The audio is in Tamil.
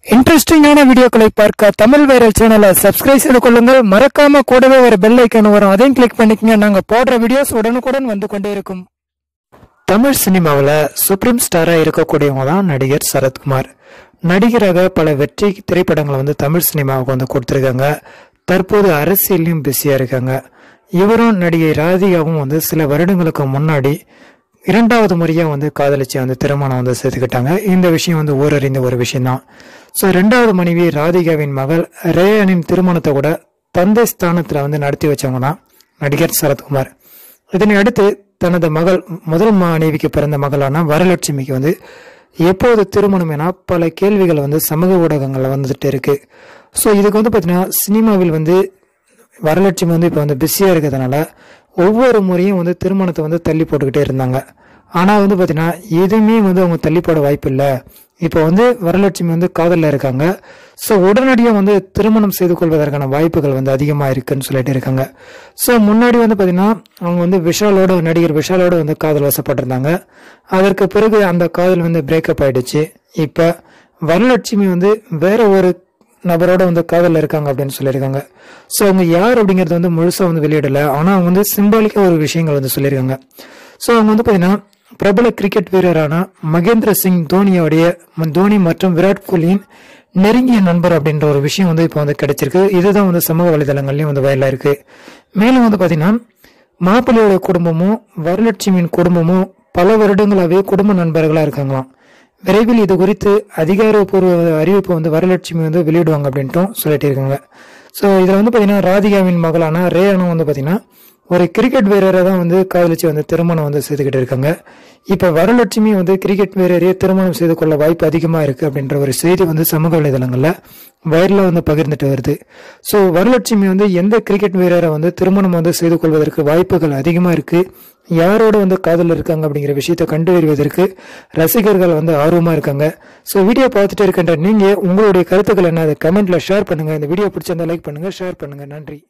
இன்ட்ரெஸ்டிங்கான வீடியோக்களை பார்க்க தமிழ் வைரல் சேனலை சப்ஸ்கிரைப் செய்து கொள்ளுங்கள் மறக்காம கூடவே ஒரு பெல் ஐக்கான் வரும் அதையும் கிளிக் பண்ணிக்கங்க நாங்க போடுற வீடியோஸ் உடனுக்குடன் வந்து கொண்டே இருக்கும் தமிழ் சினிமாவில் சுப்ரீம் ஸ்டாரா இருக்கக்கூடியவங்க தான் நடிகர் சரத்குமார் நடிகராக பல வெற்றி திரைப்படங்களை வந்து தமிழ் சினிமாவுக்கு வந்து கொடுத்துருக்காங்க தற்போது அரசியலையும் பிஸியா இருக்காங்க இவரும் நடிகை ராதிகாவும் வந்து சில வருடங்களுக்கு முன்னாடி இரண்டாவது முறையா வந்து காதலிச்சு வந்து திருமணம் வந்து சேர்த்துக்கிட்டாங்க இந்த விஷயம் வந்து ஊரறிந்த ஒரு விஷயம்தான் ஸோ ரெண்டாவது மனைவி ராதிகாவின் மகள் ரேயானின் திருமணத்தை கூட தந்தை ஸ்தானத்துல வந்து நடத்தி வச்சவங்க தான் நடிகர் சரத்குமார் இதனை அடுத்து தனது மகள் முதல் மனைவிக்கு பிறந்த மகளான வரலட்சுமிக்கு வந்து எப்போது திருமணம் என பல கேள்விகள் வந்து சமூக ஊடகங்கள்ல வந்துட்டு இருக்கு ஸோ இதுக்கு வந்து பார்த்தீங்கன்னா சினிமாவில் வந்து வரலட்சுமி வந்து இப்போ வந்து பிஸியாக இருக்கிறதுனால ஒவ்வொரு முறையும் வந்து திருமணத்தை வந்து தள்ளி போட்டுக்கிட்டே இருந்தாங்க ஆனால் வந்து பார்த்தீங்கன்னா எதுவுமே வந்து அவங்க தள்ளி போட வாய்ப்பு இல்லை இப்போ வந்து வரலட்சுமி வந்து காதலில் இருக்காங்க ஸோ உடனடியாக வந்து திருமணம் செய்து கொள்வதற்கான வாய்ப்புகள் வந்து அதிகமாக இருக்குன்னு சொல்லிட்டு இருக்காங்க ஸோ முன்னாடி வந்து பார்த்தீங்கன்னா அவங்க வந்து விஷாலோட நடிகர் விஷாலோட வந்து காதல் வசப்பட்டிருந்தாங்க அதற்கு பிறகு அந்த காதல் வந்து பிரேக்கப் ஆயிடுச்சு இப்போ வரலட்சுமி வந்து வேற ஒரு நபரோட வந்து காதல்ல இருக்காங்க அப்படின்னு சொல்லியிருக்காங்க ஸோ அவங்க யார் அப்படிங்கறது வந்து முழுசா வந்து வெளியிடல ஆனா அவங்க வந்து சிம்பாலிக்கா ஒரு விஷயங்கள் வந்து சொல்லியிருக்காங்க ஸோ அவங்க வந்து பாத்தீங்கன்னா பிரபல கிரிக்கெட் வீரரான மகேந்திர சிங் தோனியோடைய தோனி மற்றும் விராட் கோலியின் நெருங்கிய நண்பர் அப்படின்ற ஒரு விஷயம் வந்து இப்போ வந்து கிடைச்சிருக்கு இதுதான் வந்து சமூக வலைதளங்கள்லயும் வந்து வயலா இருக்கு மேலும் வந்து பாத்தீங்கன்னா மாப்பிள்ளையோட குடும்பமும் வரலட்சுமியின் குடும்பமும் பல வருடங்களாவே குடும்ப நண்பர்களா இருக்காங்களாம் விரைவில் இது குறித்து அதிகாரப்பூர்வ அறிவிப்பு வந்து வரலட்சுமி வந்து வெளியிடுவாங்க அப்படின்ட்டும் சொல்லிட்டு இருக்காங்க ஸோ இதில் வந்து பார்த்தீங்கன்னா ராதிகாவின் மகளான ரேயானும் வந்து பார்த்தீங்கன்னா ஒரு கிரிக்கெட் வீரரை தான் வந்து காதலிச்சு வந்து திருமணம் வந்து செய்துக்கிட்டு இருக்காங்க இப்போ வரலட்சுமி வந்து கிரிக்கெட் வீரரையே திருமணம் செய்து கொள்ள வாய்ப்பு அதிகமாக இருக்கு அப்படின்ற ஒரு செய்தி வந்து சமூக வலைதளங்களில் வைரலாக வந்து பகிர்ந்துட்டு வருது ஸோ வரலட்சுமி வந்து எந்த கிரிக்கெட் வீரரை வந்து திருமணம் வந்து செய்து கொள்வதற்கு வாய்ப்புகள் அதிகமாக இருக்கு யாரோட வந்து காதல் இருக்காங்க அப்படிங்கிற விஷயத்தை கண்டறிவதற்கு ரசிகர்கள் வந்து ஆர்வமா இருக்காங்க ஸோ வீடியோ பார்த்துட்டு இருக்கின்ற நீங்க உங்களுடைய கருத்துக்கள் என்ன அதை கமெண்ட்ல ஷேர் பண்ணுங்க இந்த வீடியோ பிடிச்சிருந்தா லைக் பண்ணுங்க ஷேர் பண்ணுங்க நன்றி